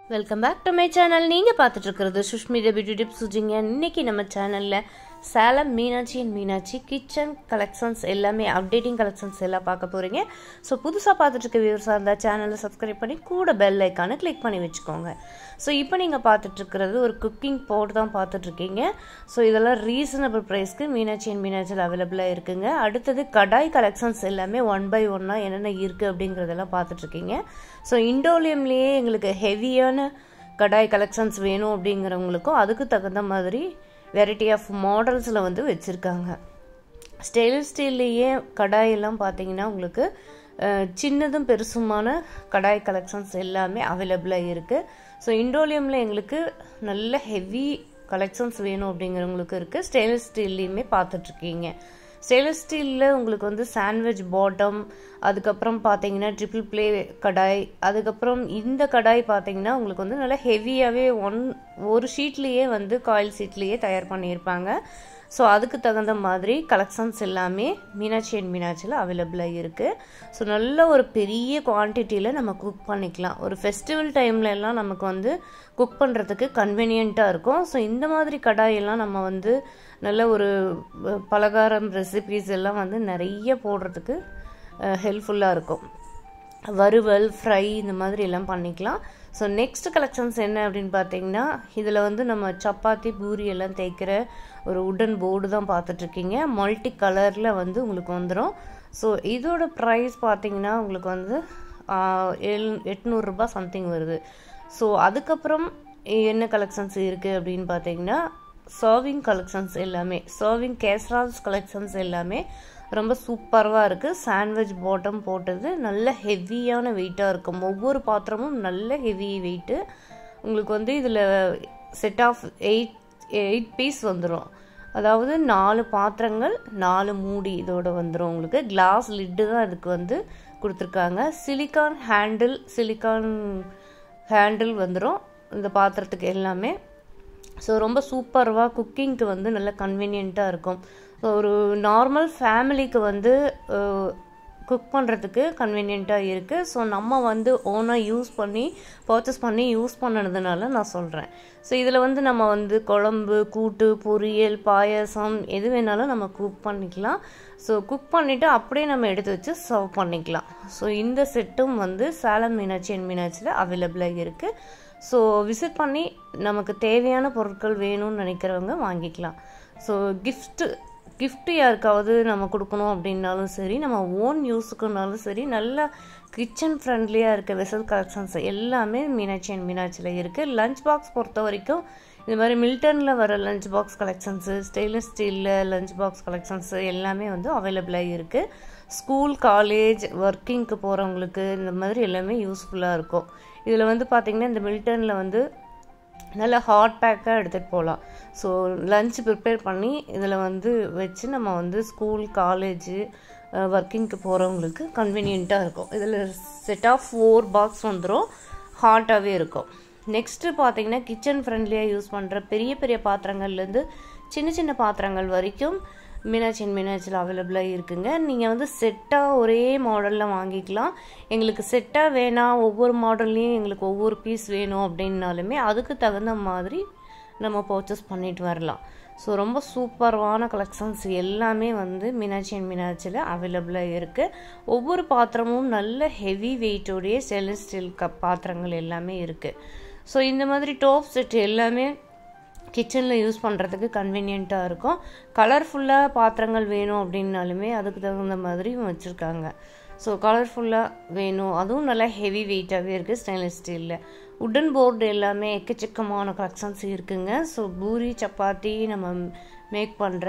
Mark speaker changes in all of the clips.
Speaker 1: welcome back to my channel நீங்கள் பார்த்துட்டு இருக்கிறது சுஷ்மி பியூட்டி டிப்ஸ் சுஜிங்க இன்னைக்கு நம்ம சேனலில் Salem Meenakshi and Meenakshi kitchen collections எல்லாமே அப்டேட்டிங் கலெக்ஷன்ஸ் எல்லாம் பார்க்க போகிறீங்க ஸோ புதுசாக பார்த்துட்டு இருக்க வியூவர்ஸாக இருந்தால் சேனலை சப்ஸ்கிரைப் பண்ணி கூட பெல் ஐக்கானை கிளிக் பண்ணி வச்சுக்கோங்க ஸோ இப்போ நீங்கள் பார்த்துட்டு இருக்கிறது ஒரு குக்கிங் போர்டு தான் பார்த்துட்ருக்கீங்க ஸோ இதெல்லாம் ரீசனபிள் ப்ரைஸ்க்கு மீனாட்சி அண்ட் மீனாட்சியில் அவைலபிளாக இருக்குங்க அடுத்தது கடாய் கலெக்ஷன்ஸ் எல்லாமே ஒன் பை ஒன்னாக என்னென்ன இருக்குது அப்படிங்கிறதெல்லாம் பார்த்துட்ருக்கீங்க ஸோ இண்டோலியம்லேயே எங்களுக்கு ஹெவியான கடாய் கலெக்ஷன்ஸ் வேணும் அப்படிங்கிறவங்களுக்கும் அதுக்கு தகுந்த மாதிரி வெரைட்டி ஆஃப் மாடல்ஸில் வந்து வச்சுருக்காங்க ஸ்டெயின்லெஸ் ஸ்டீல்லையே கடாயெல்லாம் பார்த்தீங்கன்னா உங்களுக்கு அஹ், சின்னதும் பெருசுமான கடாய் கலெக்ஷன்ஸ் எல்லாமே அவைலபிளாக இருக்குது ஸோ இண்டோலியமில் எங்களுக்கு நல்ல ஹெவி கலெக்ஷன்ஸ் வேணும் அப்படிங்கிறவங்களுக்கு இருக்குது ஸ்டெயின்லெஸ் ஸ்டீல்லையுமே பார்த்துட்ருக்கீங்க ஸ்டெயின்லெஸ் ஸ்டீலில் உங்களுக்கு வந்து சாண்ட்விச் பாட்டம் அதுக்கப்புறம் பார்த்தீங்கன்னா ட்ரிபிள் ப்ளே கடாய் அதுக்கப்புறம் இந்த கடாய் பார்த்தீங்கன்னா உங்களுக்கு வந்து நல்லா ஹெவியாகவே ஒன் ஒரு ஷீட்லேயே வந்து காயில் ஷீட்லேயே தயார் பண்ணியிருப்பாங்க ஸோ அதுக்கு தகுந்த மாதிரி கலெக்ஷன்ஸ் எல்லாமே மீனாட்சி அண்ட் மீனாட்சியில் அவைலபிளாக இருக்குது ஸோ நல்ல ஒரு பெரிய குவான்டிட்டியில் நம்ம குக் பண்ணிக்கலாம் ஒரு ஃபெஸ்டிவல் டைம்ல எல்லாம் நமக்கு வந்து குக் பண்ணுறதுக்கு கன்வீனியண்ட்டாக இருக்கும் ஸோ இந்த மாதிரி கடாயெல்லாம் நம்ம வந்து நல்ல ஒரு அஹ், பலகாரம் ரெசிபீஸ் எல்லாம் வந்து நிறைய போடுறதுக்கு ஹெல்ப்ஃபுல்லாக இருக்கும் வறுவல் ஃப்ரை இந்த மாதிரி எல்லாம் பண்ணிக்கலாம் ஸோ நெக்ஸ்ட் கலெக்ஷன்ஸ் என்ன அப்படின்னு பார்த்தீங்கன்னா இதில் வந்து நம்ம சப்பாத்தி பூரி எல்லாம் தேய்க்கிற ஒரு உடன் போர்டு தான் பார்த்துட்ருக்கீங்க மல்டி கலரில் வந்து உங்களுக்கு வந்துடும் ஸோ இதோட ப்ரைஸ் பார்த்தீங்கன்னா உங்களுக்கு வந்து ஆஹ், எழு எட்நூறுரூபா சம்திங் வருது ஸோ அதுக்கப்புறம் என்ன கலெக்ஷன்ஸ் இருக்குது அப்படின்னு பார்த்தீங்கன்னா சர்விங் கலெக்ஷன்ஸ் எல்லாமே சர்விங் கேஸ்ரால்ஸ் கலெக்ஷன்ஸ் எல்லாமே ரொம்ப சூப்பராக இருக்குது சாண்ட்விச் பாட்டம் போட்டது நல்ல ஹெவியான வெயிட்டாக இருக்கும் ஒவ்வொரு பாத்திரமும் நல்ல ஹெவி வெயிட்டு உங்களுக்கு வந்து இதில் set of eight eight piece வந்துடும் அதாவது நாலு பாத்திரங்கள் நாலு மூடி இதோட வந்துடும் உங்களுக்கு கிளாஸ் லிட்டு தான் இதுக்கு வந்து கொடுத்துருக்காங்க சிலிக்கான் ஹேண்டில் சிலிக்கான் ஹேண்டில் வந்துடும் இந்த பாத்திரத்துக்கு எல்லாமே ஸோ ரொம்ப சூப்பர்வாக குக்கிங்க்கு வந்து நல்ல கன்வீனியண்ட்டாக இருக்கும் ஸோ ஒரு நார்மல் ஃபேமிலிக்கு வந்து குக் பண்ணுறதுக்கு கன்வீனியண்ட்டாக இருக்குது ஸோ நம்ம வந்து ஓனாக யூஸ் பண்ணி பர்ச்சேஸ் பண்ணி யூஸ் பண்ணதுனால நான் சொல்கிறேன் ஸோ இதில் வந்து நம்ம வந்து குழம்பு கூட்டு பொரியல் பாயாசம் எது வேணாலும் நம்ம குக் பண்ணிக்கலாம் ஸோ குக் பண்ணிவிட்டு அப்படியே நம்ம எடுத்து வச்சு சர்வ் பண்ணிக்கலாம் ஸோ இந்த செட்டும் வந்து சேலம் மீனாட்சி அண்ட் மீனாட்சியில் அவைலபிளாக இருக்குது ஸோ விசிட் பண்ணி நமக்கு தேவையான பொருட்கள் வேணும்னு நினைக்கிறவங்க வாங்கிக்கலாம் ஸோ கிஃப்ட்டு கிஃப்ட்டு யாருக்காவது நம்ம கொடுக்கணும் அப்படின்னாலும் சரி நம்ம ஓன் யூஸுக்குனாலும் சரி நல்ல கிச்சன் ஃப்ரெண்ட்லியாக இருக்க வெசல் கலெக்ஷன்ஸ் எல்லாமே மீனாட்சி அண்ட் மீனாட்சியில் இருக்குது லஞ்ச் பாக்ஸ் பொறுத்த வரைக்கும் இது மாதிரி மில்டனில் வர லஞ்ச் பாக்ஸ் கலெக்ஷன்ஸு ஸ்டெயின்லெஸ் ஸ்டீலில் லஞ்ச் பாக்ஸ் கலெக்ஷன்ஸு எல்லாமே வந்து அவைலபிளாக இருக்குது ஸ்கூல் காலேஜ் ஒர்க்கிங்க்கு போகிறவங்களுக்கு இந்த மாதிரி எல்லாமே யூஸ்ஃபுல்லாக இருக்கும் இதில் வந்து பார்த்திங்கன்னா இந்த மில்டனில் வந்து நல்ல ஹாட் பேக்காக எடுத்துகிட்டு போகலாம் ஸோ லஞ்ச் ப்ரிப்பேர் பண்ணி இதில் வந்து வச்சு நம்ம வந்து ஸ்கூல் காலேஜு ஒர்க்கிங்க்கு போகிறவங்களுக்கு கன்வீனியண்ட்டாக இருக்கும் இதில் செட் ஆஃப் ஃபோர் பாக்ஸ் வந்துடும் ஹாட்டாகவே இருக்கும் நெக்ஸ்ட்டு பார்த்தீங்கன்னா கிச்சன் ஃப்ரெண்ட்லியாக யூஸ் பண்ணுற பெரிய பெரிய பாத்திரங்கள்லேருந்து சின்ன சின்ன பாத்திரங்கள் வரைக்கும் மீனாட்சி அண்ட் மீனாட்சியில் அவைலபிளாக இருக்குங்க நீங்கள் வந்து செட்டாக ஒரே மாடலில் வாங்கிக்கலாம் எங்களுக்கு செட்டாக வேணாம் ஒவ்வொரு மாடல்லையும் எங்களுக்கு ஒவ்வொரு பீஸ் வேணும் அப்படின்னாலுமே அதுக்கு தகுந்த மாதிரி நம்ம பர்ச்சேஸ் பண்ணிட்டு வரலாம் ஸோ ரொம்ப சூப்பர்வான கலெக்ஷன்ஸ் எல்லாமே வந்து மீனாட்சி அண்ட் மீனாட்சியில் அவைலபிளாக இருக்குது ஒவ்வொரு பாத்திரமும் நல்ல ஹெவி வெயிட்டோடைய ஸ்டெயின்லெஸ் ஸ்டீல் கப் பாத்திரங்கள் எல்லாமே இருக்குது ஸோ இந்த மாதிரி டோப் செட் எல்லாமே கிச்சனில் யூஸ் பண்ணுறதுக்கு கன்வீனியண்ட்டாக இருக்கும் கலர்ஃபுல்லாக பாத்திரங்கள் வேணும் அப்படின்னாலுமே அதுக்கு தகுந்த மாதிரி வச்சுருக்காங்க ஸோ கலர்ஃபுல்லாக வேணும் அதுவும் நல்லா ஹெவி வெயிட்டாகவே இருக்குது ஸ்டெயின்லெஸ் ஸ்டீலில் உடன் போர்டு எல்லாமே எக்கச்சக்கமான கலெக்ஷன்ஸ் இருக்குங்க ஸோ பூரி சப்பாத்தி நம்ம மேக் பண்ணுற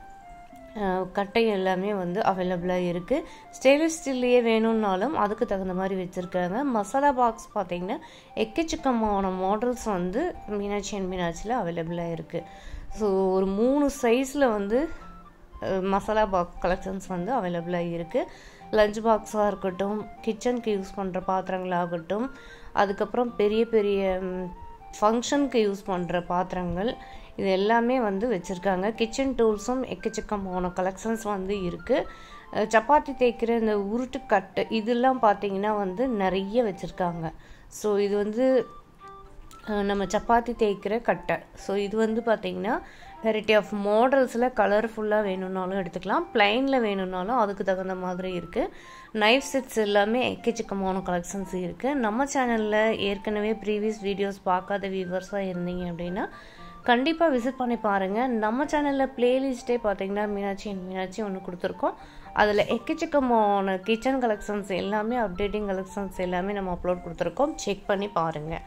Speaker 1: கட்டை எல்லாமே வந்து அவைலபிளாக இருக்குது ஸ்டெயின்லெஸ் ஸ்டீல்லையே வேணும்னாலும் அதுக்கு தகுந்த மாதிரி வச்சுருக்காங்க மசாலா பாக்ஸ் பார்த்தீங்கன்னா எக்கச்சக்கமான மாடல்ஸ் வந்து மீனாட்சி அண்ட் மீனாட்சியில் அவைலபிளாக இருக்குது ஸோ ஒரு மூணு சைஸில் வந்து அஹ், மசாலா பாக்ஸ் கலெக்ஷன்ஸ் வந்து அவைலபிளாக இருக்குது லஞ்ச் பாக்ஸாக இருக்கட்டும் கிச்சனுக்கு யூஸ் பண்ணுற பாத்திரங்களாகட்டும் அதுக்கப்புறம் பெரிய பெரிய ஃபங்க்ஷனுக்கு யூஸ் பண்ணுற பாத்திரங்கள் இது எல்லாமே வந்து வச்சுருக்காங்க கிச்சன் டூல்ஸும் எக்கச்சக்கமான கலெக்ஷன்ஸ் வந்து இருக்குது சப்பாத்தி தேய்க்கிற இந்த உருட்டு கட்டு இதெல்லாம் பார்த்தீங்கன்னா வந்து நிறைய வச்சுருக்காங்க ஸோ இது வந்து அஹ் நம்ம சப்பாத்தி தேய்க்கிற கட்டை ஸோ இது வந்து பார்த்திங்கன்னா வெரைட்டி ஆஃப் மாடல்ஸில் கலர்ஃபுல்லாக வேணும்னாலும் எடுத்துக்கலாம் ப்ளைனில் வேணும்னாலும் அதுக்கு தகுந்த மாதிரி இருக்குது நைஃப் செட்ஸ் எல்லாமே எக்கச்சக்கமான கலெக்ஷன்ஸ் இருக்குது நம்ம சேனலில் ஏற்கனவே ப்ரீவியஸ் வீடியோஸ் பார்க்காத வியூவர்ஸாக இருந்தீங்க அப்படின்னா கண்டிப்பாக விசிட் பண்ணி பாருங்கள் நம்ம சேனலில் ப்ளேலிஸ்ட்டே பார்த்தீங்கன்னா மீனாட்சி அண்ட் மீனாட்சி ஒன்று கொடுத்துருக்கோம் அதில் எக்கச்சக்கமான கிச்சன் கலெக்ஷன்ஸ் எல்லாமே அப்டேட்டிங் கலெக்ஷன்ஸ் எல்லாமே நம்ம அப்லோட் கொடுத்துருக்கோம் செக் பண்ணி பாருங்கள்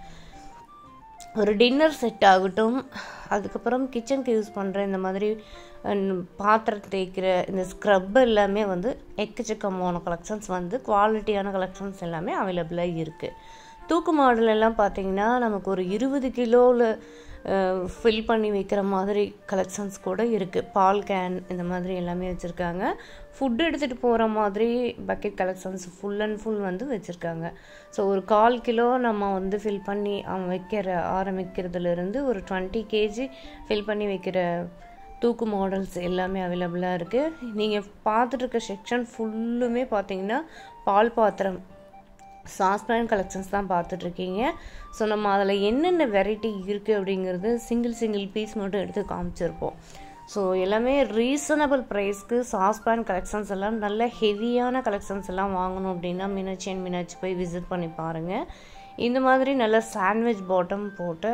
Speaker 1: ஒரு டின்னர் செட் ஆகட்டும் அதுக்கப்புறம் கிச்சனுக்கு யூஸ் பண்ணுற இந்த மாதிரி அஹ், பாத்திரம் தேய்க்கிற இந்த ஸ்க்ரப் எல்லாமே வந்து எக்கச்சக்கமான கலெக்ஷன்ஸ் வந்து குவாலிட்டியான கலெக்ஷன்ஸ் எல்லாமே அவைலபிளாக இருக்குது தூக்கு மாடல் எல்லாம் பார்த்தீங்கன்னா நமக்கு ஒரு இருபது கிலோவில் ஃபில் பண்ணி வைக்கிற மாதிரி கலெக்ஷன்ஸ் கூட இருக்குது பால் கேன் இந்த மாதிரி எல்லாமே வச்சுருக்காங்க ஃபுட் எடுத்துகிட்டு போகிற மாதிரி bucket collections full and full வந்து வச்சுருக்காங்க ஸோ ஒரு கால் கிலோ நம்ம வந்து ஃபில் பண்ணி அவன் வைக்கிற ஆரம்பிக்கிறதுலேருந்து ஒரு டுவெண்ட்டி கேஜி ஃபில் பண்ணி வைக்கிற தூக்கு மாடல்ஸ் எல்லாமே அவைலபிளாக இருக்குது நீங்கள் பார்த்துட்டு இருக்க செக்ஷன் ஃபுல்லுமே பார்த்தீங்கன்னா பால் பாத்திரம் சாஸ்பேன் கலெக்ஷன்ஸ் தான் பார்த்துட்ருக்கீங்க ஸோ நம்ம அதில் என்னென்ன வெரைட்டி இருக்குது அப்படிங்கிறது சிங்கிள் சிங்கிள் பீஸ் மட்டும் எடுத்து காமிச்சிருப்போம் ஸோ எல்லாமே ரீசனபிள் ப்ரைஸ்க்கு சாஸ்பேன் கலெக்ஷன்ஸ் எல்லாம் நல்ல ஹெவியான கலெக்ஷன்ஸ் எல்லாம் வாங்கணும் அப்படின்னா மீனாட்சி அண்ட் மீனாட்சி போய் விசிட் பண்ணி பாருங்கள் இந்த மாதிரி நல்ல சாண்ட்விச் பாட்டம் போட்ட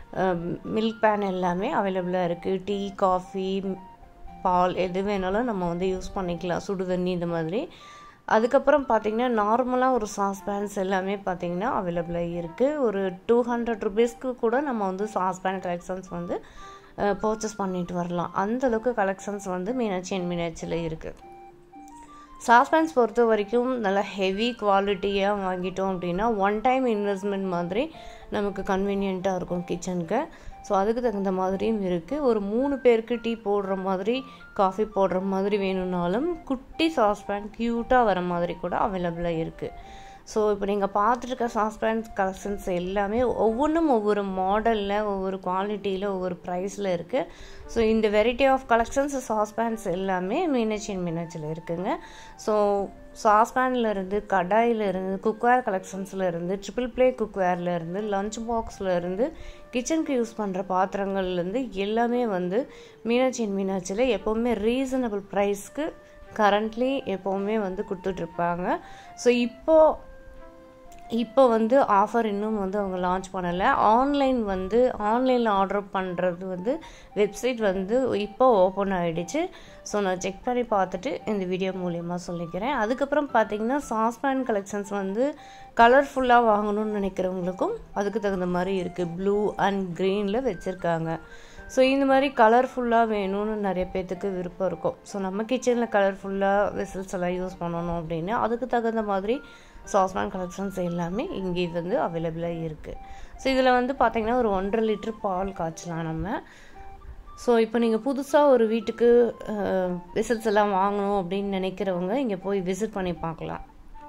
Speaker 1: மில்க் பேன் எல்லாமே அவைலபிளாக இருக்குது டீ காஃபி பால் எது வேணாலும் நம்ம வந்து யூஸ் பண்ணிக்கலாம் சுடு தண்ணி இந்த மாதிரி அதுக்கப்புறம் பார்த்தீங்கன்னா நார்மலாக ஒரு சாஸ்பேன்ஸ் எல்லாமே பார்த்தீங்கன்னா அவைலபிளாக இருக்குது ஒரு டூ ஹண்ட்ரட் ருபீஸ்க்கு கூட நம்ம வந்து சாஸ்பேன் கலெக்ஷன்ஸ் வந்து பர்ச்சேஸ் பண்ணிட்டு வரலாம் அந்த அளவுக்கு கலெக்ஷன்ஸ் வந்து மீனாட்சி அண்ட் மீனாட்சியில் இருக்குது சாஸ்பேன்ஸ் பொறுத்த வரைக்கும் நல்லா ஹெவி குவாலிட்டியாக வாங்கிட்டோம் அப்படின்னா ஒன் டைம் இன்வெஸ்ட்மெண்ட் மாதிரி நமக்கு கன்வீனியண்ட்டாக இருக்கும் கிச்சனுக்கு ஸோ அதுக்கு தகுந்த மாதிரியும் இருக்குது ஒரு மூணு பேருக்கு டீ போடுற மாதிரி காஃபி போடுற மாதிரி வேணும்னாலும் குட்டி சாஸ்பேன் க்யூட்டாக வர மாதிரி கூட அவைலபிளாக இருக்குது ஸோ இப்போ நீங்கள் பார்த்துருக்க சாஸ்பேன் கலெக்ஷன்ஸ் எல்லாமே ஒவ்வொன்றும் ஒவ்வொரு மாடலில் ஒவ்வொரு குவாலிட்டியில் ஒவ்வொரு ப்ரைஸில் இருக்குது ஸோ இந்த வெரைட்டி ஆஃப் கலெக்ஷன்ஸ் சாஸ்பேன்ஸ் எல்லாமே மீனாட்சி அண்ட் மீனாட்சியில் இருக்குங்க ஸோ சாஸ்பேனில் இருந்து கடாயில் இருந்து குக்வேர் கலெக்ஷன்ஸில் இருந்து ட்ரிபிள் ப்ளே குக்வேரில் இருந்து லஞ்ச் பாக்ஸில் இருந்து கிச்சனுக்கு யூஸ் பண்ணுற பாத்திரங்கள்லேருந்து எல்லாமே வந்து மீனாட்சி அண்ட் மீனாட்சியில் எப்போவுமே ரீசனபிள் ப்ரைஸ்க்கு கரண்ட்லி எப்போவுமே வந்து கொடுத்துட்ருப்பாங்க ஸோ இப்போது இப்போ வந்து ஆஃபர் இன்னும் வந்து அவங்க லான்ச் பண்ணலை ஆன்லைன் வந்து ஆன்லைனில் ஆர்டர் பண்ணுறது வந்து வெப்சைட் வந்து இப்போ ஓப்பன் ஆகிடுச்சு ஸோ நான் செக் பண்ணி பார்த்துட்டு இந்த வீடியோ மூலயமா சொல்லிக்கிறேன் அதுக்கப்புறம் பார்த்தீங்கன்னா சாஸ்பேன் கலெக்ஷன்ஸ் வந்து கலர்ஃபுல்லாக வாங்கணும்னு நினைக்கிறவங்களுக்கும் அதுக்கு தகுந்த மாதிரி இருக்குது ப்ளூ அண்ட் க்ரீனில் வச்சுருக்காங்க ஸோ இந்த மாதிரி கலர்ஃபுல்லாக வேணும்னு நிறைய பேர்த்துக்கு விருப்பம் இருக்கும் ஸோ நம்ம கிச்சனில் கலர்ஃபுல்லாக வெசல்ஸ் எல்லாம் யூஸ் பண்ணணும் அப்படின்னு அதுக்கு தகுந்த மாதிரி சாஸ்பான் கலெக்ஷன்ஸ் எல்லாமே இங்கே வந்து அவைலபிளாக இருக்குது ஸோ இதில் வந்து பார்த்திங்கன்னா ஒரு ஒன்றரை லிட்டர் பால் காய்ச்சலாம் நம்ம ஸோ இப்போ நீங்கள் புதுசாக ஒரு வீட்டுக்கு விசில்ஸ் எல்லாம் வாங்கணும் அப்படின்னு நினைக்கிறவங்க இங்கே போய் விசிட் பண்ணி பார்க்கலாம்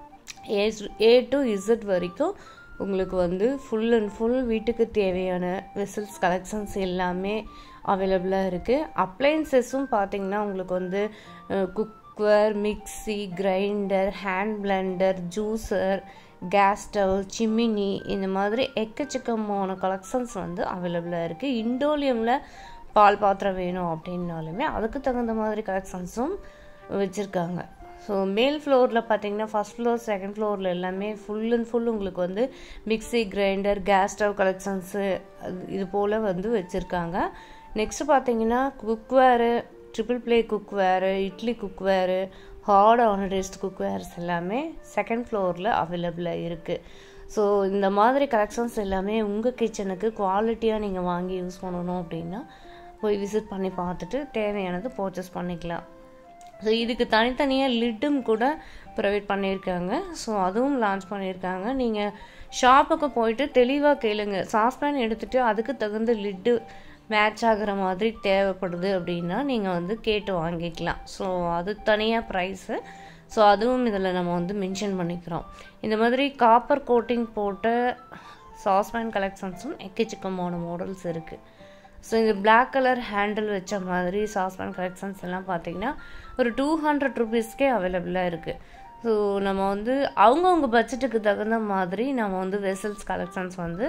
Speaker 1: ஏ ஏ டு இசட் வரைக்கும் உங்களுக்கு வந்து ஃபுல் அண்ட் ஃபுல் வீட்டுக்கு தேவையான வெசல்ஸ் கலெக்ஷன்ஸ் எல்லாமே அவைலபிளாக இருக்குது அப்ளைன்சஸும் பார்த்தீங்கன்னா உங்களுக்கு வந்து cooker mixie grinder hand blender juicer gas stove chimney இந்த மாதிரி எக்கச்சக்கமான கலெக்ஷன்ஸ் வந்து அவைலபிளாக இருக்குது இண்டோலியமில் பால் பாத்திரம் வேணும் அப்படின்னாலுமே அதுக்கு தகுந்த மாதிரி கலெக்ஷன்ஸும் வச்சுருக்காங்க ஸோ மேல் ஃப்ளோரில் பார்த்தீங்கன்னா ஃபஸ்ட் ஃப்ளோர் செகண்ட் ஃப்ளோரில் எல்லாமே ஃபுல் அண்ட் ஃபுல் உங்களுக்கு வந்து mixie grinder gas stove collections இது போல் வந்து வச்சுருக்காங்க நெக்ஸ்ட்டு பார்த்தீங்கன்னா cookware triple ply cookware idli cookware hard anodised cookwares எல்லாமே செகண்ட் ஃப்ளோரில் அவைலபிளாக இருக்குது ஸோ இந்த மாதிரி கலெக்ஷன்ஸ் எல்லாமே உங்கள் கிச்சனுக்கு குவாலிட்டியாக நீங்கள் வாங்கி யூஸ் பண்ணணும் அப்படின்னா போய் விசிட் பண்ணி பார்த்துட்டு தேவையானது பர்ச்சேஸ் பண்ணிக்கலாம் ஸோ இதுக்கு தனித்தனியாக லிட்டும் கூட ப்ரொவைட் பண்ணியிருக்காங்க ஸோ அதுவும் லான்ச் பண்ணியிருக்காங்க நீங்கள் ஷாப்புக்கு போயிட்டு தெளிவாக கேளுங்க சாஸ்பேன் எடுத்துகிட்டு அதுக்கு தகுந்த லிட்டு மேட்ச் ஆகிற மாதிரி தேவைப்படுது அப்படின்னா நீங்கள் வந்து கேட்டு வாங்கிக்கலாம் ஸோ அது தனியாக ப்ரைஸு ஸோ அதுவும் இதில் நம்ம வந்து மென்ஷன் பண்ணிக்கிறோம் இந்த மாதிரி காப்பர் கோட்டிங் போட்ட சாஸ்பேன் கலெக்ஷன்ஸும் எக்கச்சக்கமான மாடல்ஸ் இருக்குது ஸோ இந்த பிளாக் கலர் ஹேண்டில் வச்ச மாதிரி சாஸ்பேன் கலெக்ஷன்ஸ் எல்லாம் பார்த்தீங்கன்னா ஒரு டூ ஹண்ட்ரட் ருபீஸ்க்கே அவைலபிளாக இருக்குது ஸோ நம்ம வந்து அவங்கவுங்க பட்ஜெட்டுக்கு தகுந்த மாதிரி நம்ம வந்து வெசல்ஸ் கலெக்ஷன்ஸ் வந்து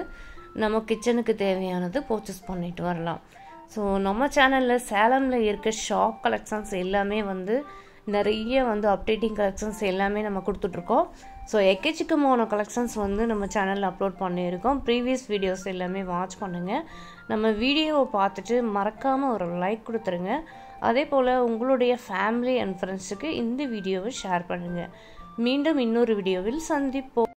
Speaker 1: நம்ம கிச்சனுக்கு தேவையானது பர்ச்சேஸ் பண்ணிட்டு வரலாம் ஸோ நம்ம சேனலில் சேலமில் இருக்க ஷாப் கலெக்ஷன்ஸ் எல்லாமே வந்து நிறைய வந்து அப்டேட்டிங் கலெக்ஷன்ஸ் எல்லாமே நம்ம கொடுத்துட்ருக்கோம் ஸோ எக்கச்சக்கமான கலெக்ஷன்ஸ் வந்து நம்ம சேனலில் அப்லோட் பண்ணியிருக்கோம் ப்ரீவியஸ் வீடியோஸ் எல்லாமே வாட்ச் பண்ணுங்கள் நம்ம வீடியோவை பார்த்துட்டு மறக்காமல் ஒரு லைக் கொடுத்துருங்க அதே போல் உங்களுடைய ஃபேமிலி அண்ட் ஃப்ரெண்ட்ஸுக்கு இந்த வீடியோவை ஷேர் பண்ணுங்கள் மீண்டும் இன்னொரு வீடியோவில் சந்திப்போம்